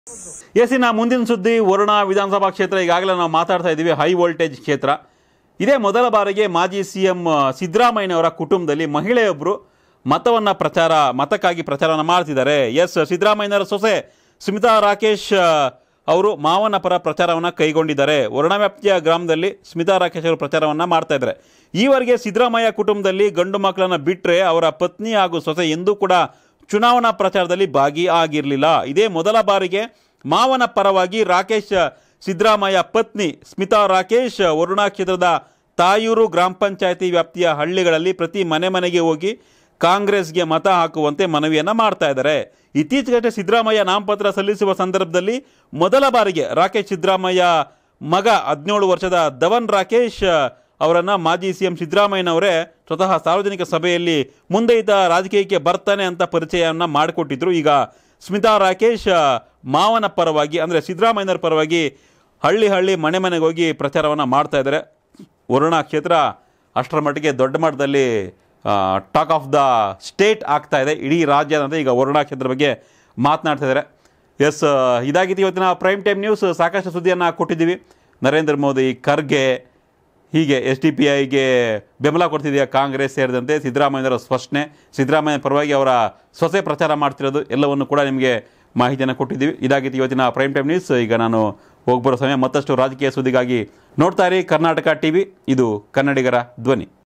ಎಸಿನ ಮುಂದಿನ ಸುದ್ದಿ ವರುಣಾ ವಿಧಾನಸಭಾ ಕ್ಷೇತ್ರ ಈಗಾಗಲೇ ನಾವು ಮಾತಾಡ್ತಾ ಇದ್ದೀವಿ ಹೈ ವೋಲ್ಟೇಜ್ ಕ್ಷೇತ್ರ ಇದೇ ಮೊದಲ ಬಾರಿಗೆ ಮಾಜಿ ಸಿ ಎಂ ಸಿದ್ದರಾಮಯ್ಯನವರ ಕುಟುಂಬದಲ್ಲಿ ಮಹಿಳೆಯೊಬ್ಬರು ಮತವನ್ನು ಪ್ರಚಾರ ಮತಕ್ಕಾಗಿ ಪ್ರಚಾರವನ್ನು ಮಾಡ್ತಿದ್ದಾರೆ ಎಸ್ ಸಿದ್ದರಾಮಯ್ಯನವರ ಸೊಸೆ ಸ್ಮಿತಾ ರಾಕೇಶ್ ಆ, ಅವರು ಮಾವನ ಪರ ಪ್ರಚಾರವನ್ನು ಕೈಗೊಂಡಿದ್ದಾರೆ ವರುಣಾ ವ್ಯಾಪ್ತಿಯ ಗ್ರಾಮದಲ್ಲಿ ಸ್ಮಿತಾ ರಾಕೇಶ್ ಅವರು ಪ್ರಚಾರವನ್ನು ಮಾಡ್ತಾ ಇದ್ದಾರೆ ಈವರೆಗೆ ಸಿದ್ದರಾಮಯ್ಯ ಕುಟುಂಬದಲ್ಲಿ ಗಂಡು ಮಕ್ಕಳನ್ನು ಬಿಟ್ಟರೆ ಅವರ ಪತ್ನಿ ಹಾಗೂ ಸೊಸೆ ಎಂದೂ ಕೂಡ ಚುನಾವಣಾ ಪ್ರಚಾರದಲ್ಲಿ ಭಾಗಿಯಾಗಿರಲಿಲ್ಲ ಇದೇ ಮೊದಲ ಬಾರಿಗೆ ಮಾವನ ಪರವಾಗಿ ರಾಕೇಶ್ ಸಿದ್ದರಾಮಯ್ಯ ಪತ್ನಿ ಸ್ಮಿತಾ ರಾಕೇಶ್ ವರುಣಾ ಕ್ಷೇತ್ರದ ತಾಯೂರು ಗ್ರಾಮ ಪಂಚಾಯತಿ ವ್ಯಾಪ್ತಿಯ ಹಳ್ಳಿಗಳಲ್ಲಿ ಪ್ರತಿ ಮನೆ ಮನೆಗೆ ಹೋಗಿ ಕಾಂಗ್ರೆಸ್ಗೆ ಮತ ಹಾಕುವಂತೆ ಮನವಿಯನ್ನು ಮಾಡ್ತಾ ಇದ್ದಾರೆ ಇತ್ತೀಚೆಗಷ್ಟೇ ಸಿದ್ದರಾಮಯ್ಯ ನಾಮಪತ್ರ ಸಲ್ಲಿಸುವ ಸಂದರ್ಭದಲ್ಲಿ ಮೊದಲ ಬಾರಿಗೆ ರಾಕೇಶ್ ಸಿದ್ದರಾಮಯ್ಯ ಮಗ ಹದಿನೇಳು ವರ್ಷದ ಧವನ್ ರಾಕೇಶ್ ಅವರನ್ನು ಮಾಜಿ ಸಿ ಎಂ ಸಿದ್ದರಾಮಯ್ಯನವರೇ ಸ್ವತಃ ಸಾರ್ವಜನಿಕ ಸಭೆಯಲ್ಲಿ ಮುಂದೆ ಈತ ರಾಜಕೀಯಕ್ಕೆ ಬರ್ತಾನೆ ಅಂತ ಪರಿಚಯವನ್ನು ಮಾಡಿಕೊಟ್ಟಿದ್ರು ಈಗ ಸ್ಮಿತಾ ರಾಕೇಶ್ ಮಾವನ ಪರವಾಗಿ ಅಂದರೆ ಸಿದ್ದರಾಮಯ್ಯನವರ ಪರವಾಗಿ ಹಳ್ಳಿ ಹಳ್ಳಿ ಮನೆ ಮನೆಗೆ ಹೋಗಿ ಪ್ರಚಾರವನ್ನು ಮಾಡ್ತಾ ಇದ್ದಾರೆ ವರುಣಾ ಕ್ಷೇತ್ರ ಅಷ್ಟರ ಮಟ್ಟಿಗೆ ದೊಡ್ಡ ಮಟ್ಟದಲ್ಲಿ ಟಾಕ್ ಆಫ್ ದ ಸ್ಟೇಟ್ ಆಗ್ತಾ ಇದೆ ಇಡೀ ರಾಜ್ಯ ಅಂತ ಈಗ ವರುಣಾ ಕ್ಷೇತ್ರ ಬಗ್ಗೆ ಮಾತನಾಡ್ತಾ ಇದ್ದಾರೆ ಎಸ್ ಇದಾಗಿತ್ತು ಇವತ್ತಿನ ಪ್ರೈಮ್ ಟೈಮ್ ನ್ಯೂಸ್ ಸಾಕಷ್ಟು ಸುದ್ದಿಯನ್ನು ಕೊಟ್ಟಿದ್ದೀವಿ ನರೇಂದ್ರ ಮೋದಿ ಖರ್ಗೆ ಹೀಗೆ ಎಸ್ ಡಿ ಪಿ ಐಗೆ ಬೆಂಬಲ ಕೊಡ್ತಿದೆಯಾ ಕಾಂಗ್ರೆಸ್ ಸೇರಿದಂತೆ ಸಿದ್ದರಾಮಯ್ಯನವರ ಸ್ಪಷ್ಟನೆ ಸಿದ್ದರಾಮಯ್ಯ ಪರವಾಗಿ ಅವರ ಸೊಸೆ ಪ್ರಚಾರ ಮಾಡ್ತಿರೋದು ಎಲ್ಲವನ್ನು ಕೂಡ ನಿಮಗೆ ಮಾಹಿತಿಯನ್ನು ಕೊಟ್ಟಿದ್ದೀವಿ ಇದಾಗಿತ್ತು ಇವತ್ತಿನ ಪ್ರೈಮ್ ಟೈಮ್ ನ್ಯೂಸ್ ಈಗ ನಾನು ಹೋಗ್ಬರೋ ಸಮಯ ಮತ್ತಷ್ಟು ರಾಜಕೀಯ ಸುದ್ದಿಗಾಗಿ ನೋಡ್ತಾ ಇರಿ ಕರ್ನಾಟಕ ಟಿವಿ ಇದು ಕನ್ನಡಿಗರ ಧ್ವನಿ